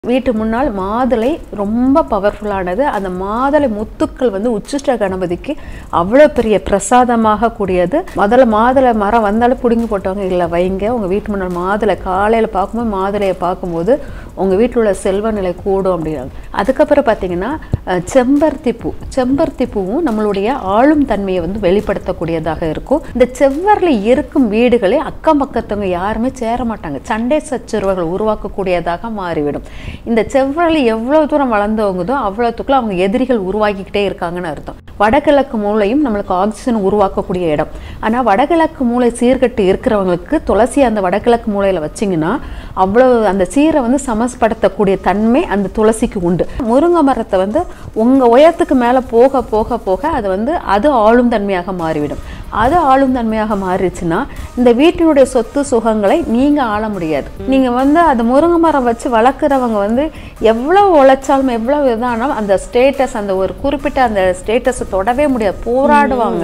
வீட்டு முன்னால் மாதுளை ரொம்ப பவர்ஃபுல்லானது அந்த மாதுளை முத்துக்கள் வந்து உச்சிஷ்ட கணபதிக்கு அவ்வளோ பெரிய பிரசாதமாக கூடியது முதல்ல மாதுளை மரம் வந்தாலும் பிடுங்கி போட்டவங்க இல்லை வைங்க உங்கள் வீட்டு முன்னால் மாதுளை காலையில் பார்க்கும்போது மாதுளையை பார்க்கும்போது உங்கள் வீட்டில் உள்ள செல்வ நிலை கூடும் அப்படிங்கிறாங்க அதுக்கப்புறம் பார்த்தீங்கன்னா அஹ், செம்பருத்தி பூ செம்பருத்தி பூவும் நம்மளுடைய ஆளும் தன்மையை வந்து வெளிப்படுத்தக்கூடியதாக இருக்கும் இந்த செவ்வரில் இருக்கும் வீடுகளே அக்கம் பக்கத்தவங்க யாருமே சேர மாட்டாங்க சண்டை சச்சரவுகள் உருவாக்கக்கூடியதாக மாறிவிடும் இந்த செவ்வரல் எவ்வளோ தூரம் வளர்ந்தவங்கதோ அவ்வளோத்துக்குள்ள அவங்க எதிரிகள் உருவாக்கிக்கிட்டே இருக்காங்கன்னு அர்த்தம் வடகிழக்கு மூலையும் நம்மளுக்கு ஆக்சிஜன் உருவாக்கக்கூடிய இடம் ஆனால் வடகிழக்கு மூளை சீர்கட்டு இருக்கிறவங்களுக்கு துளசி அந்த வடகிழக்கு மூலையில் வச்சிங்கன்னா அவ்வளோ அந்த சீரை வந்து சமஸ்படுத்தக்கூடிய தன்மை அந்த துளசிக்கு உண்டு முருங்கை மரத்தை வந்து உங்கள் உயரத்துக்கு மேலே போக போக போக அது வந்து அது ஆளும் தன்மையாக மாறிவிடும் அது ஆளும் தன்மையாக மாறிடுச்சுன்னா இந்த வீட்டினுடைய சொத்து சுகங்களை நீங்கள் ஆள முடியாது நீங்கள் வந்து அந்த முருங்கை மரம் வச்சு வளர்க்குறவங்க வந்து எவ்வளோ உழைச்சாலும் எவ்வளோ இதானாலும் அந்த ஸ்டேட்டஸ் அந்த ஒரு குறிப்பிட்ட அந்த ஸ்டேட்டஸை தொடவே முடியாது போராடுவாங்க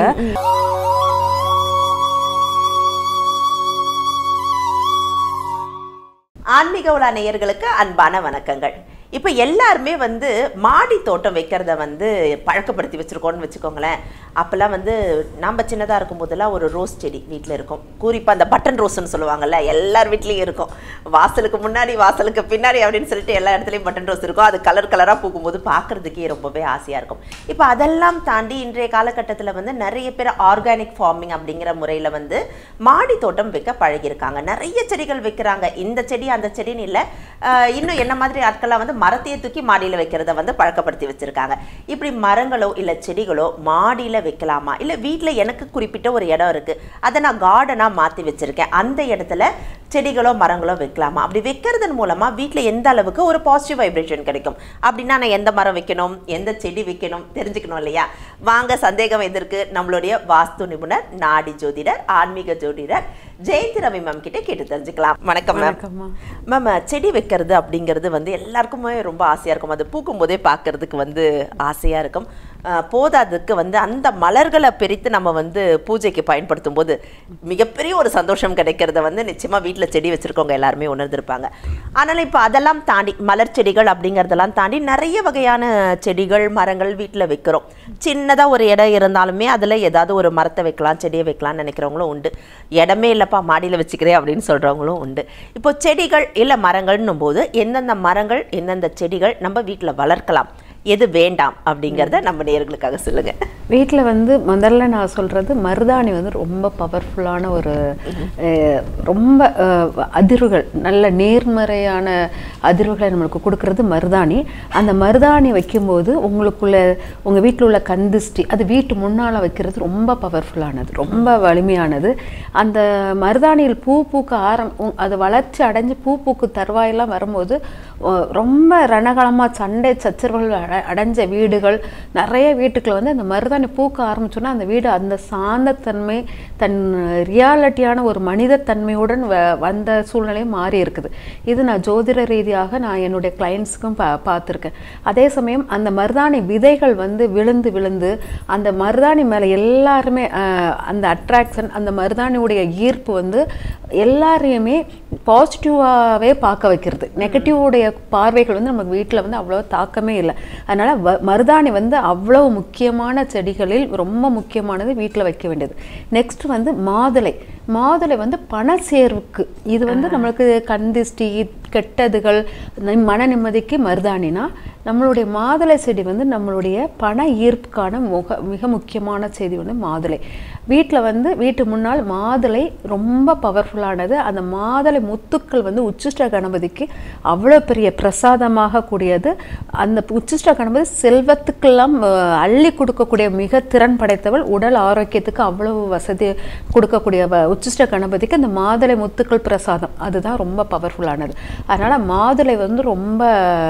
ஆன்மீக உலா நேயர்களுக்கு அன்பான வணக்கங்கள் இப்போ எல்லாருமே வந்து மாடி தோட்டம் வைக்கிறத வந்து பழக்கப்படுத்தி வச்சுருக்கோம்னு வச்சுக்கோங்களேன் அப்போல்லாம் வந்து நம்ம சின்னதாக இருக்கும் போதெல்லாம் ஒரு ரோஸ் செடி வீட்டில் இருக்கும் குறிப்பாக அந்த பட்டன் ரோஸ்னு சொல்லுவாங்கல்ல எல்லார் வீட்லேயும் இருக்கும் வாசலுக்கு முன்னாடி வாசலுக்கு பின்னாடி அப்படின்னு சொல்லிட்டு எல்லா இடத்துலையும் பட்டன் ரோஸ் இருக்கும் அது கலர் கலராக பூக்கும்போது பார்க்குறதுக்கே ரொம்பவே ஆசையாக இருக்கும் இப்போ அதெல்லாம் தாண்டி இன்றைய காலகட்டத்தில் வந்து நிறைய பேர் ஆர்கானிக் ஃபார்மிங் அப்படிங்கிற முறையில் வந்து மாடி தோட்டம் வைக்க பழகியிருக்காங்க நிறைய செடிகள் வைக்கிறாங்க இந்த செடி அந்த செடின்னு இல்லை ஆஹ் இன்னும் என்ன மாதிரி ஆட்கள்லாம் வந்து மரத்தையே தூக்கி மாடியில் வைக்கிறத வந்து பழக்கப்படுத்தி வச்சிருக்காங்க இப்படி மரங்களோ இல்லை செடிகளோ மாடியில் வைக்கலாமா இல்லை வீட்டில் எனக்கு குறிப்பிட்ட ஒரு இடம் இருக்குது அதை நான் கார்டனாக மாற்றி வச்சுருக்கேன் அந்த இடத்துல செடிகளோ மரங்களோ வைக்கலாமா அப்படி வைக்கிறதன் மூலமாக வீட்டில் எந்த அளவுக்கு ஒரு பாசிட்டிவ் வைப்ரேஷன் கிடைக்கும் அப்படின்னா நான் எந்த மரம் வைக்கணும் எந்த செடி வைக்கணும் தெரிஞ்சுக்கணும் இல்லையா வாங்க சந்தேகம் எதற்கு நம்மளுடைய வாஸ்து நிபுணர் நாடி ஜோதிடர் ஆன்மீக ஜோதிடர் ஜெயந்தி ரவி மேம் கிட்ட கேட்டு தெரிஞ்சுக்கலாம் வணக்கம் மேம் வணக்கம்மா. மேம் செடி வைக்கிறது அப்படிங்கிறது வந்து எல்லாருக்குமே ரொம்ப ஆசையாக இருக்கும் அது பூக்கும் போதே பார்க்கறதுக்கு வந்து ஆசையாக இருக்கும் அஹ், போதாதுக்கு வந்து அந்த மலர்களை பிரித்து நம்ம வந்து பூஜைக்கு பயன்படுத்தும் போது மிகப்பெரிய ஒரு சந்தோஷம் கிடைக்கிறத வந்து நிச்சயமாக வீட்டில் செடி வச்சுருக்கவங்க எல்லாருமே உணர்ந்திருப்பாங்க ஆனால் இப்போ அதெல்லாம் தாண்டி மலர் செடிகள் அப்படிங்கிறதெல்லாம் தாண்டி நிறைய வகையான செடிகள் மரங்கள் வீட்டில் வைக்கிறோம் சின்னதாக ஒரு இடம் இருந்தாலுமே அதில் ஏதாவது ஒரு மரத்தை வைக்கலாம் செடியை வைக்கலாம்னு நினைக்கிறவங்களும் உண்டு இடமே இல்லைப்பா மாடியில் வச்சுக்கிறேன் அப்படின்னு சொல்கிறவங்களும் உண்டு இப்போ செடிகள் இல்லை மரங்கள்னும் போது எந்தெந்த மரங்கள் எந்தெந்த செடிகள் நம்ம வீட்டில் வளர்க்கலாம் எது வேண்டாம் அப்படிங்கிறத நம்ம நேயர்களுக்காக சொல்லுங்க வீட்டில் வந்து முதல்ல நான் சொல்கிறது மருதாணி வந்து ரொம்ப பவர்ஃபுல்லான ஒரு அஹ், ரொம்ப அஹ், அதிர்வுகள் நல்ல நேர்மறையான அதிர்வுகளை நம்மளுக்கு கொடுக்கறது மருதாணி அந்த மருதாணி வைக்கும்போது உங்களுக்குள்ள உங்கள் வீட்டில் உள்ள கந்திஷ்டி அது வீட்டு முன்னால் வைக்கிறது ரொம்ப பவர்ஃபுல்லானது ரொம்ப வலிமையானது அந்த மருதாணியில் பூ பூக்க ஆரம் உ- அது வளர்ச்சி அடைஞ்சு பூ பூக்கு தருவாயெல்லாம் வரும்போது அஹ், ரொம்ப ரணகலமாக சண்டை சச்சரவுகள் அட- அடைஞ்ச வீடுகள் நிறைய வீட்டுக்குள்ள வந்து அந்த மருதாணி பூக்க ஆரம்பிச்சோன்னா அந்த வீடு அந்த சாந்தத்தன்மை தன் ரியாலிட்டியான ஒரு மனிதத்தன்மையுடன் வ வந்த சூழ்நிலையும் மாறி இருக்குது இது நான் ஜோதிட ரீதியாக நான் என்னுடைய கிளைண்ட்ஸுக்கும் பா பார்த்துருக்கேன் அதே சமயம் அந்த மருதாணி விதைகள் வந்து விழுந்து விழுந்து அந்த மருதாணி மேலே எல்லாருமே அஹ், அந்த அட்ராக்ஷன் அந்த மருதாணியுடைய ஈர்ப்பு வந்து எல்லாரையுமே பாசிட்டிவாகவே பார்க்க வைக்கிறது நெகட்டிவோடைய பார்வைகள் வந்து நமக்கு வீட்டில் வந்து அவ்வளோ தாக்கமே இல்லை அதனால் வ மருதாணி வந்து அவ்வளவு முக்கியமான செடிகளில் ரொம்ப முக்கியமானது வீட்டில் வைக்க வேண்டியது நெக்ஸ்ட் வந்து மாதுளை மாதுளை வந்து பண சேர்வுக்கு இது வந்து நம்மளுக்கு கந்திஷ்டி கெட்டதுகள் நி- மன நிம்மதிக்கு மருதாணினா நம்மளுடைய மாதுளை செடி வந்து நம்மளுடைய பண ஈர்ப்புக்கான முக மிக முக்கியமான செடி வந்து மாதுளை வீட்டில் வந்து வீட்டு முன்னால் மாதுளை ரொம்ப பவர்ஃபுல்லானது அந்த மாதுளை முத்துக்கள் வந்து உச்சிஷ்ட கணபதிக்கு அவ்வளோ பெரிய பிரசாதமாக கூடியது அந்த உச்சிஷ்ட கணபதி செல்வத்துக்கெல்லாம் அஹ், அள்ளி கொடுக்கக்கூடிய மிக திறன் படைத்தவள் உடல் ஆரோக்கியத்துக்கு அவ்வளவு வசதி கொடுக்கக்கூடிய வ- உச்சிஷ்ட கணபதிக்கு அந்த மாதுளை முத்துக்கள் பிரசாதம் அதுதான் ரொம்ப பவர்ஃபுல்லானது அதனால் மாதுளை வந்து ரொம்ப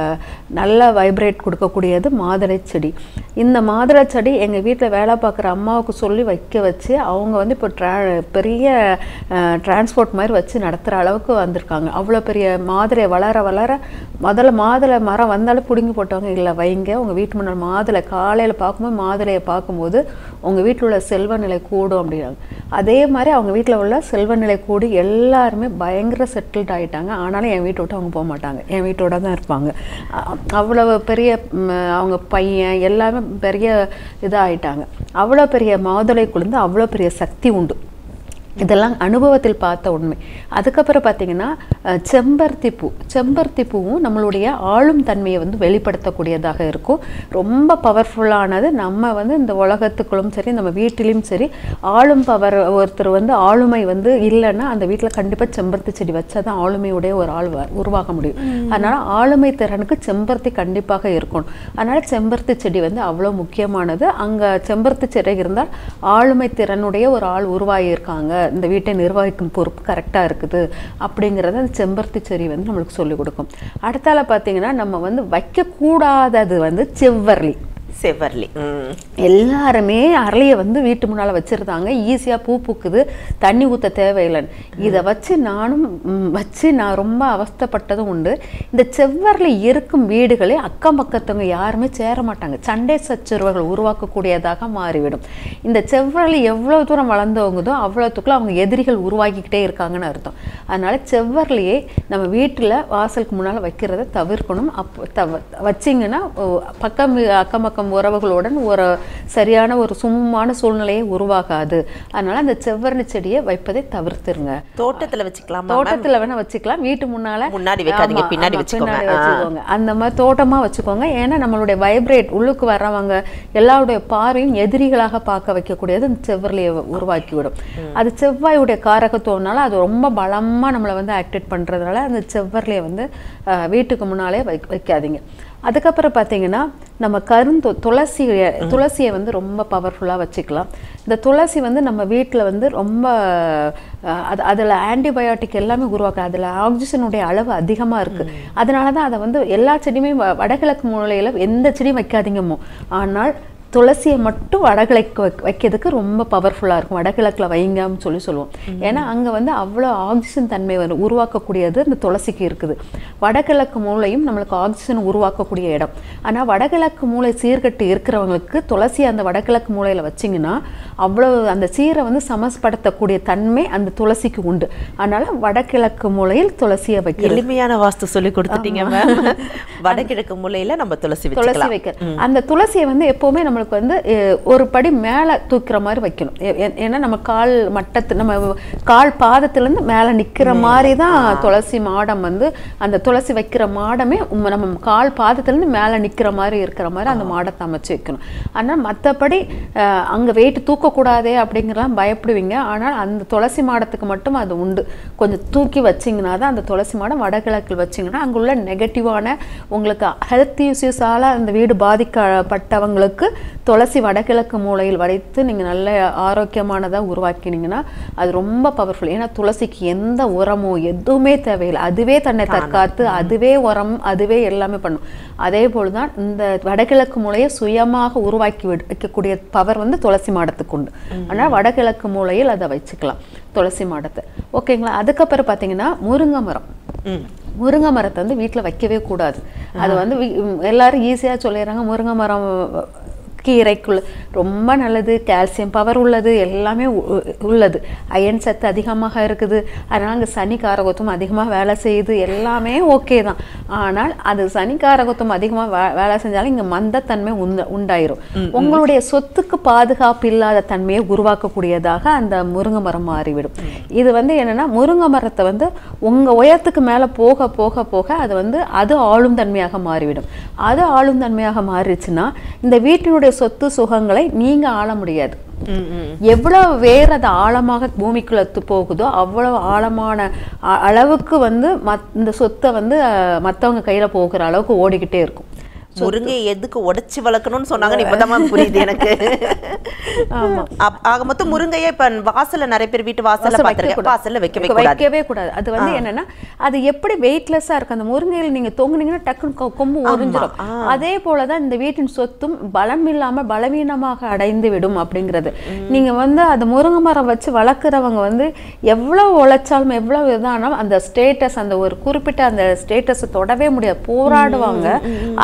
நல்ல வைப்ரேட் கொடுக்கக்கூடியது மாதுளை செடி இந்த மாதுளை செடி எங்கள் வீட்டில் வேலை பார்க்குற அம்மாவுக்கு சொல்லி வைக்க வச்சு அவங்க வந்து இப்போ ட்ரா பெரிய டிரான்ஸ்போர்ட் மாதிரி வச்சு நடத்துகிற அளவுக்கு வந்திருக்காங்க அவ்வளோ பெரிய மாதுளை வளர வளர முதல்ல மாதுளை மரம் வந்தாலும் பிடுங்கி போட்டவங்க இல்லை வைங்க உங்கள் வீட்டு முன்னால் மாதுளை காலையில் பார்க்கும்போது மாதுளையை பார்க்கும்போது உங்கள் வீட்டில் உள்ள செல்வ நிலை கூடும் அப்படிங்கிறாங்க அதே மாதிரி அவங்க வீட்டில் வீட்டில் உள்ள செல்வ நிலை கூடி எல்லாருமே பயங்கர செட்டில்ட் ஆயிட்டாங்க ஆனாலும் என் வீட்டை விட்டு அவங்க போக மாட்டாங்க என் வீட்டோட தான் இருப்பாங்க அ- அவ்வளவு பெரிய ம், அவங்க பையன் எல்லாமே பெரிய இதாகிட்டாங்க அவ்வளோ பெரிய மாதுளை குழுந்து அவ்வளோ பெரிய சக்தி உண்டு இதெல்லாம் அனுபவத்தில் பார்த்த உண்மை அதுக்கப்புறம் பார்த்தீங்கன்னா அஹ், செம்பருத்தி பூ செம்பருத்தி பூவும் நம்மளுடைய ஆளும் தன்மையை வந்து வெளிப்படுத்தக்கூடியதாக இருக்கும் ரொம்ப பவர்ஃபுல்லானது நம்ம வந்து இந்த உலகத்துக்குள்ளும் சரி நம்ம வீட்டிலையும் சரி ஆளும் பவர் ஒருத்தர் வந்து ஆளுமை வந்து இல்லைன்னா அந்த வீட்டில் கண்டிப்பாக செம்பருத்தி செடி வச்சா தான் ஆளுமையுடைய ஒரு ஆள் வ- உருவாக முடியும் அதனால ஆளுமை திறனுக்கு செம்பருத்தி கண்டிப்பாக இருக்கணும் அதனால செம்பருத்தி செடி வந்து அவ்வளோ முக்கியமானது அங்கே செம்பருத்தி செடி இருந்தால் ஆளுமை திறனுடைய ஒரு ஆள் உருவாகி இருக்காங்க இந்த வீட்டை நிர்வகிக்கும் பொறுப்பு கரெக்டாக இருக்குது அப்படிங்கிறத அந்த செம்பருத்தி செடி வந்து நம்மளுக்கு சொல்லிக் கொடுக்கும் அடுத்தால பார்த்தீங்கன்னா நம்ம வந்து வைக்கக்கூடாதது வந்து செவ்வரளி செவ்வரளி ம் எல்லாருமே அரளியை வந்து வீட்டு முன்னால் வச்சுருந்தாங்க ஈஸியாக பூ பூக்குது தண்ணி ஊற்ற தேவையில்லைன்னு இதை வச்சு நானும் ம், வச்சு நான் ரொம்ப அவஸ்தைப்பட்டதும் உண்டு இந்த செவ்வரளி இருக்கும் வீடுகளே அக்கம் பக்கத்தவங்க யாருமே சேர மாட்டாங்க சண்டை சச்சரவுகள் உருவாக்கக்கூடியதாக மாறிவிடும் இந்த செவ்வரளி எவ்வளோ தூரம் வளர்ந்தவங்குதோ அவ்வளோத்துக்குள்ள அவங்க எதிரிகள் உருவாக்கிக்கிட்டே இருக்காங்கன்னு அர்த்தம் அதனால செவ்வரளியை நம்ம வீட்டில் வாசலுக்கு முன்னால் வைக்கிறத தவிர்க்கணும் அப்போ தவ வச்சிங்கன்னா ஓ, பக்கம் அக்கம் பக்கம் உறவுகளுடன் ஒரு சரியான ஒரு சுமமான சூழ்நிலையை உருவாகாது அதனால அந்த செவ்வரணி செடியை வைப்பதை தவிர்த்துருங்க தோட்டத்துல வச்சுக்கலாமா தோட்டத்துல வேணா வச்சுக்கலாம் வீட்டு முன்னால முன்னாடி வைக்காதீங்க, ஆமா, பின்னாடி ஆமா, வச்சுக்கோங்க. பின்னாடி ஆ. வச்சுக்கோங்க அந்த மாதிரி தோட்டமா வச்சுக்கோங்க ஏன்னா நம்மளுடைய வைப்ரேட் உள்ளுக்கு வர்றவங்க எல்லாருடைய பார்வையும் எதிரிகளாக பார்க்க வைக்கக்கூடியது அந்த செவ்வரலியை உருவாக்கி விடும் அது செவ்வாயுடைய காரகத்துவம்னால அது ரொம்ப பலமா நம்மளை வந்து ஆக்டிவேட் பண்றதுனால அந்த செவ்வரலியை வந்து அஹ், வீட்டுக்கு முன்னாலே வை வைக்காதீங்க அதுக்கப்புறம் பார்த்தீங்கன்னா நம்ம கருந்து துளசி துளசியை வந்து ரொம்ப பவர்ஃபுல்லாக வச்சுக்கலாம் இந்த துளசி வந்து நம்ம வீட்டில் வந்து ரொம்ப அஹ், அது அதில் ஆன்டிபயோட்டிக் எல்லாமே உருவாக்குது அதில் ஆக்சிஜனுடைய அளவு அதிகமாக இருக்குது அதனால தான் அதை வந்து எல்லா செடியுமே வ- வடகிழக்கு மூலையில் எந்த செடியும் வைக்காதீங்கமோ ஆனால் துளசியை மட்டும் வடகிழக்கு வைக்க- வைக்கிறதுக்கு ரொம்ப பவர்ஃபுல்லாக இருக்கும் வடகிழக்கில் வைங்கன்னு சொல்லி சொல்லுவோம் ஏன்னா அங்கே வந்து அவ்வளோ ஆக்சிஜன் தன்மை வந்து உருவாக்கக்கூடியது இந்த துளசிக்கு இருக்குது வடகிழக்கு மூலையும் நம்மளுக்கு ஆக்சிஜன் உருவாக்கக்கூடிய இடம் ஆனால் வடகிழக்கு மூளை சீர்கட்டு இருக்கிறவங்களுக்கு துளசி அந்த வடகிழக்கு மூலையில் வச்சிங்கன்னா அவ்வளோ அந்த சீரை வந்து சமஸ்படுத்தக்கூடிய தன்மை அந்த துளசிக்கு உண்டு அதனால வடகிழக்கு மூலையில் துளசியை வைக்கிறது எளிமையான வாஸ்து சொல்லி கொடுத்துட்டீங்க மேம் வடகிழக்கு மூலையில நம்ம துளசி துளசி வச்சுக்கலாம் வைக்க அந்த துளசியை வந்து எப்பவுமே நம்மளுக்கு வந்து அஹ், ஒரு படி மேலே தூக்குற மாதிரி வைக்கணும் ஏ- ஏ- ஏன்னா நம்ம கால் மட்டத்து நம்ம கால் பாதத்திலேருந்து மேலே நிற்கிற மாதிரி தான் துளசி மாடம் வந்து அந்த துளசி வைக்கிற மாடமே உம் நம்ம கால் பாதத்திலேருந்து மேலே நிற்கிற மாதிரி இருக்கிற மாதிரி அந்த மாடத்தை அமைச்சு வைக்கணும் ஆனால் மற்றபடி அங்கே வெயிட் தூக்கக்கூடாதே அப்படிங்கிறலாம் பயப்படுவீங்க ஆனால் அந்த துளசி மாடத்துக்கு மட்டும் அது உண்டு கொஞ்சம் தூக்கி வச்சிங்கன்னா தான் அந்த துளசி மாடம் வடகிழக்கில் வச்சிங்கன்னா அங்குள்ள நெகட்டிவான உங்களுக்கு ஹெல்த் இஷ்யூஸால் அந்த வீடு பாதிக்கப்பட்டவங்களுக்கு துளசி வடகிழக்கு மூலையில் வைத்து நீங்கள் நல்ல ஆரோக்கியமானதாக உருவாக்கினீங்கன்னா அது ரொம்ப பவர்ஃபுல் ஏன்னா துளசிக்கு எந்த உரமோ எதுவுமே தேவையில்லை அதுவே தன்னை தற்காத்து அதுவே உரம் அதுவே எல்லாமே பண்ணும் அதே போல் தான் இந்த வடகிழக்கு மூலையை சுயமாக உருவாக்கி விட- வைக்கக்கூடிய பவர் வந்து துளசி மாடத்துக்கு உண்டு ஆனால் வடகிழக்கு மூலையில் அதை வச்சுக்கலாம் துளசி மாடத்தை ஓகேங்களா அதுக்கப்புறம் பார்த்தீங்கன்னா முருங்கை மரம் ம் முருங்கை மரத்தை வந்து வீட்டில் வைக்கவே கூடாது அது வந்து வீ- ம், எல்லாரும் ஈஸியாக சொல்லிடுறாங்க முருங்கை மரம் கீரைக்குள்ள ரொம்ப நல்லது கால்சியம் பவர் உள்ளது எல்லாமே உ- உ- உள்ளது அயன் சத்து அதிகமாக இருக்குது அதனால் அங்கே சனி காரகத்துவம் அதிகமாக வேலை செய்யுது எல்லாமே ஓகே தான் ஆனால் அது சனி காரகத்துவம் அதிகமாக வே வேலை செஞ்சாலும் இங்கே மந்தத்தன்மை உண்ட உண்டாயிரும் உங்களுடைய சொத்துக்கு பாதுகாப்பு இல்லாத தன்மையை உருவாக்கக்கூடியதாக அந்த முருங்கை மரம் மாறிவிடும் இது வந்து என்னன்னா முருங்கை மரத்தை வந்து உங்க உயரத்துக்கு மேலே போக போக போக அது வந்து அது ஆளும் தன்மையாக மாறிவிடும் அது ஆளும் தன்மையாக மாறிடுச்சுன்னா இந்த வீட்டினுடைய சொத்து சுகங்களை நீங்க ஆள முடியாது ம் ம் எவ்வளவு வேர் அது ஆழமாக பூமிக்குள்ள து- போகுதோ அவ்வளவு ஆழமான அ- அளவுக்கு வந்து மத் இந்த சொத்தை வந்து அஹ், மத்தவங்க கையில போகிற அளவுக்கு ஓடிக்கிட்டே இருக்கும் முருங்கை எதுக்கு உடைச்சு வளர்க்கணும்னு சொன்னாங்கன்னு இப்பதான் மேம் புரியுது எனக்கு ஆமா. அப்- ஆக மொத்தம் முருங்கையே இப்ப வாசல்ல நிறைய பேர் வீட்டு வாசல்ல வாசல் பாத்திருக்கேன் வைக்கக்கூடாது. வாசல்ல வைக்கவே கூடாது வைக்கவே கூடாது அது வந்து என்னன்னா அது எப்படி வெயிட்லெஸ்ஸா இருக்கு அந்த முருங்கையில் நீங்க தொங்குனீங்கன்னா டக்குன்னு கொ- கொம்பு ஒரிஞ்சிடும் அதே போலதான் இந்த வீட்டின் சொத்தும் பலம் இல்லாம பலவீனமாக அடைந்து விடும் அப்படிங்கிறது நீங்க வந்து அந்த முருங்கை மரம் வச்சு வளர்க்குறவங்க வந்து எவ்வளவு உழைச்சாலும் எவ்வளவு இதானாலும் அந்த ஸ்டேட்டஸ் அந்த ஒரு குறிப்பிட்ட அந்த ஸ்டேட்டஸை தொடவே முடியாது போராடுவாங்க அதனால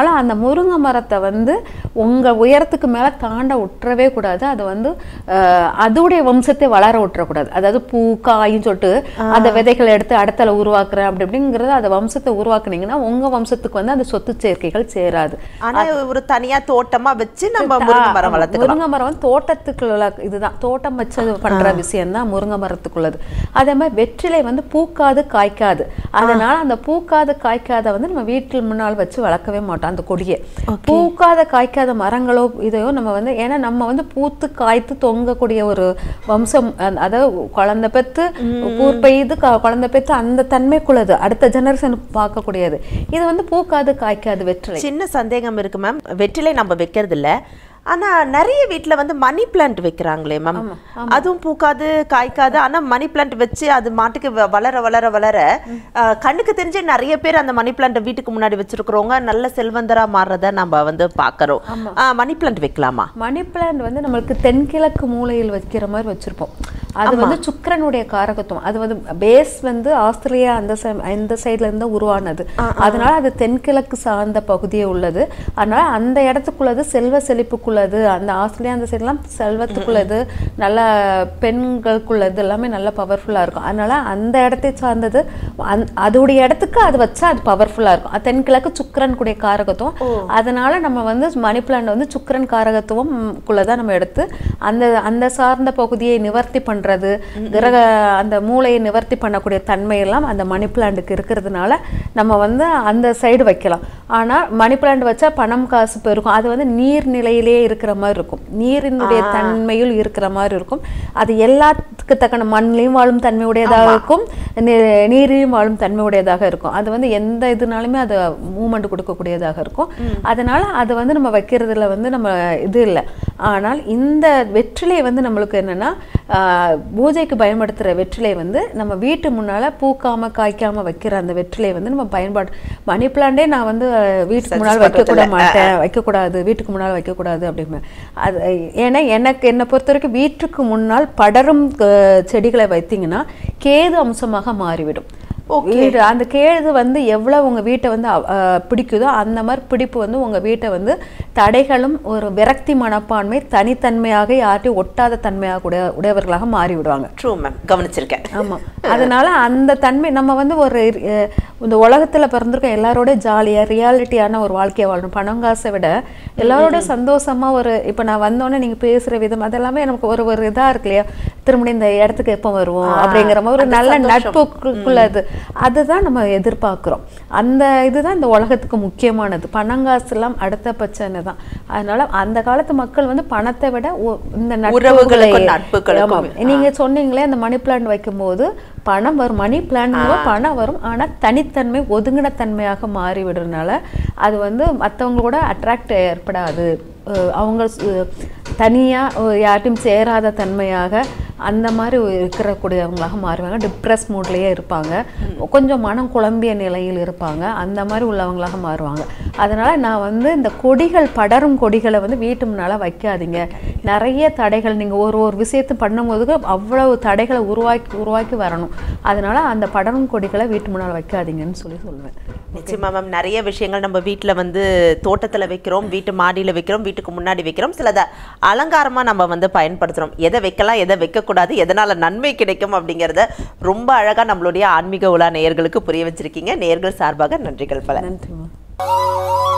அந்த முருங்கை மரத்தை வந்து உங்க உயரத்துக்கு மேல தாண்ட விட்டுறவே கூடாது அது வந்து அஹ், அதோடைய வம்சத்தை வளர விட்டுறக்கூடாது அதாவது பூ காயின்னு சொல்லிட்டு அந்த விதைகளை எடுத்து அடுத்தல உருவாக்குறேன் அப்படி இப்படிங்கிறது அந்த வம்சத்தை உருவாக்குனீங்கன்னா உங்க வம்சத்துக்கு வந்து அந்த சொத்து சேர்க்கைகள் சேராது ஆனா ஒரு தனியா தோட்டமா வச்சு நம்ம முருங்கை மரம் வளர்த்துக்கலாம் முருங்கை மரம் வந்து தோட்டத்துக்குள்ள இதுதான் தோட்டம் வச்சு பண்ற விஷயம் தான் முருங்கை மரத்துக்குள்ளது அதே மாதிரி வெற்றிலை வந்து பூக்காது காய்க்காது அதனால அந்த பூக்காது காய்க்காத வந்து நம்ம வீட்டில் முன்னால் வச்சு வளர்க்கவே மாட்டோம் அந்த கொடியை பூக்காத காய்க்காத மரங்களோ இதையோ நம்ம வந்து ஏன்னா நம்ம வந்து பூத்து காய்த்து தொங்கக்கூடிய ஒரு வம்சம் அ- அதாவது குழந்தை பெத்து பூர் பெய்து க- குழந்தை பெத்து அந்த தன்மைக்குள்ளது அடுத்த ஜெனரேஷன் பார்க்கக்கூடியது இது வந்து பூக்காது காய்க்காது வெற்றிலை சின்ன சந்தேகம் இருக்கு மேம் வெற்றிலை நம்ம வைக்கிறது இல்ல ஆனா நிறைய வீட்ல வந்து மணி பிளான்ட் வைக்கிறாங்களே மேம் அதுவும் பூக்காது காய்க்காது ஆனா மணி பிளான்ட் வச்சு அது மாட்டுக்கு வ- வளர வளர வளர அஹ், கண்ணுக்கு தெரிஞ்ச நிறைய பேர் அந்த மணி பிளான்ட் வீட்டுக்கு முன்னாடி வச்சிருக்கிறவங்க நல்ல செல்வந்தரா மாறுறத நம்ம வந்து பாக்குறோம் மணி பிளான்ட் வைக்கலாமா மணி பிளான்ட் வந்து நம்மளுக்கு தென்கிழக்கு மூலையில் வைக்கிற மாதிரி வச்சிருப்போம் அது வந்து சுக்கிரனுடைய காரகத்துவம் அது வந்து பேஸ் வந்து ஆஸ்திரேலியா அந்த சை- இந்த சைடுல இருந்து தான் உருவானது அதனால அது தென்கிழக்கு சார்ந்த பகுதியே உள்ளது அதனால அந்த இடத்துக்குள்ளது செல்வ செழிப்புக்குள்ளது அந்த ஆஸ்திரேலியா அந்த சைட்லாம் செல்வத்துக்குள்ளது நல்ல பெண்களுக்குள்ளது எல்லாமே நல்ல பவர்ஃபுல்லா இருக்கும் அதனால அந்த இடத்தை சார்ந்தது அந்த- அதோடைய இடத்துக்கு அது வச்சா அது பவர்ஃபுல்லா இருக்கும் அது தென்கிழக்கு சுக்கிரன் கூடிய காரகத்துவம் அதனால நம்ம வந்து மணி பிளான்ட் வந்து சுக்கிரன் காரகத்துவம் குள்ளதான் நம்ம எடுத்து அந்த அந்த சார்ந்த பகுதியை நிவர்த்தி பண்றது கிரக அந்த மூளையை நிவர்த்தி பண்ணக்கூடிய தன்மையெல்லாம் அந்த மணி பிளான்ட்டுக்கு இருக்கிறதுனால நம்ம வந்து அந்த சைடு வைக்கலாம் ஆனா மணி பிளான்ட் வச்சா பணம் காசு பெருகும் அது வந்து நீர் நிலையிலேயே இருக்கிற மாதிரி இருக்கும் நீரினுடைய தன்மையில் இருக்கிற மாதிரி இருக்கும் அது எல்லாத்துக்கு தக்கன மண்ணிலையும் வாழும் தன்மையுடையதாக இருக்கும் நீ- நீரிலையும் வாழும் தன்மையுடையதாக இருக்கும் அது வந்து எந்த இதுனாலுமே அது மூமெண்ட் கொடுக்கக்கூடியதாக இருக்கும் அதனால அது வந்து நம்ம வைக்கிறதுல வந்து நம்ம இது இல்லை ஆனால் இந்த வெற்றிலை வந்து நம்மளுக்கு என்னன்னா ஆஹ், பூஜைக்கு பயன்படுத்துகிற வெற்றிலை வந்து நம்ம வீட்டு முன்னால பூக்காம காய்க்காம வைக்கிற அந்த வெற்றிலை வந்து நம்ம பயன்பாடு மணி பிளான்டே நான் வந்து அஹ், வீட்டுக்கு முன்னால் வைக்க கூட மாட்டேன் வைக்கக்கூடாது வீட்டுக்கு முன்னால் வைக்கக்கூடாது அப்படின்னு அது ஏன்னா எனக்கு என்னை பொறுத்த வரைக்கும் வீட்டுக்கு முன்னால் படரும் அஹ், செடிகளை வைத்தீங்கன்னா கேது அம்சமாக மாறிவிடும் வீடு அந்த கேது வந்து எவ்வளவு உங்க வீட்டை வந்து அவ- அஹ், பிடிக்குதோ அந்த மாதிரி பிடிப்பு வந்து உங்க வீட்டை வந்து தடைகளும் ஒரு விரக்தி மனப்பான்மை தனித்தன்மையாக யார்ட்டையும் ஒட்டாத தன்மையாக உடைய உடையவர்களாக மாறி விடுவாங்க ட்ரூ மேம் கவனிச்சிருக்கேன் ஆமா அதனால அந்த தன்மை நம்ம வந்து ஒரு அஹ், இந்த உலகத்துல பிறந்திருக்க எல்லாரோட ஜாலியா ரியாலிட்டியான ஒரு வாழ்க்கையை வாழணும் பணம் காசை விட எல்லாரோட சந்தோஷமா ஒரு இப்ப நான் வந்தோடனே நீங்க பேசுற விதம் அதெல்லாமே நமக்கு ஒரு ஒரு இதா இருக்கு இல்லையா திரும்ப இந்த இடத்துக்கு எப்போ வருவோம் அப்படிங்கிற மாதிரி ஒரு நல்ல நட்புக்குள்ளது அதுதான் நம்ம எதிர்பார்க்கிறோம் அந்த இதுதான் இந்த உலகத்துக்கு முக்கியமானது பணங்காசு எல்லாம் அடுத்த பிரச்சனை தான் அதனால அந்த காலத்து மக்கள் வந்து பணத்தை விட ஒ- இந்த உறவுகளுக்கும் நட்புகளை- நட்புகளுக்கும். ஆமா. நீங்க சொன்னீங்களே அந்த மணி பிளான்ட் வைக்கும்போது பணம் வரும் மணி பிளான்ட் பணம் வரும் ஆனா தனித்தன்மை ஒதுங்கின தன்மையாக மாறி விடுறதுனால அது வந்து மற்றவங்களோட அட்ராக்ட் ஏற்படாது அஹ் அவங்க சு- தனியா அஹ் யார்ட்டையும் சேராத தன்மையாக அந்த மாதிரி இருக்கக்கூடியவங்களாக மாறுவாங்க டிப்ரெஸ் மூட்லயே இருப்பாங்க கொஞ்சம் மனம் குழம்பிய நிலையில் இருப்பாங்க அந்த மாதிரி உள்ளவங்களாக மாறுவாங்க அதனால நான் வந்து இந்த கொடிகள் படரும் கொடிகளை வந்து வீட்டு முன்னால வைக்காதீங்க நிறைய தடைகள் நீங்க ஒரு ஒரு விஷயத்தை பண்ணும்போது அவ்வளவு தடைகளை உருவாக்கி உருவாக்கி வரணும் அதனால அந்த படரும் கொடிகளை வீட்டு முன்னால் வைக்காதீங்கன்னு சொல்லி சொல்லுவேன் நிச்சயமா மேம் நிறைய விஷயங்கள் நம்ம வீட்ல வந்து தோட்டத்துல வைக்கிறோம் வீட்டு மாடியில வைக்கிறோம் வீட்டுக்கு முன்னாடி வைக்கிறோம் சிலத அலங்காரமா நம்ம வந்து பயன்படுத்துறோம் எதை வைக்கலாம் எதை வைக்கக்கூடாது எதனால நன்மை கிடைக்கும் அப்படிங்கறத ரொம்ப அழகா நம்மளுடைய ஆன்மீக உலா நேயர்களுக்கு புரிய வச்சிருக்கீங்க நேயர்கள் சார்பாக நன்றிகள் பல நன்றிம்மா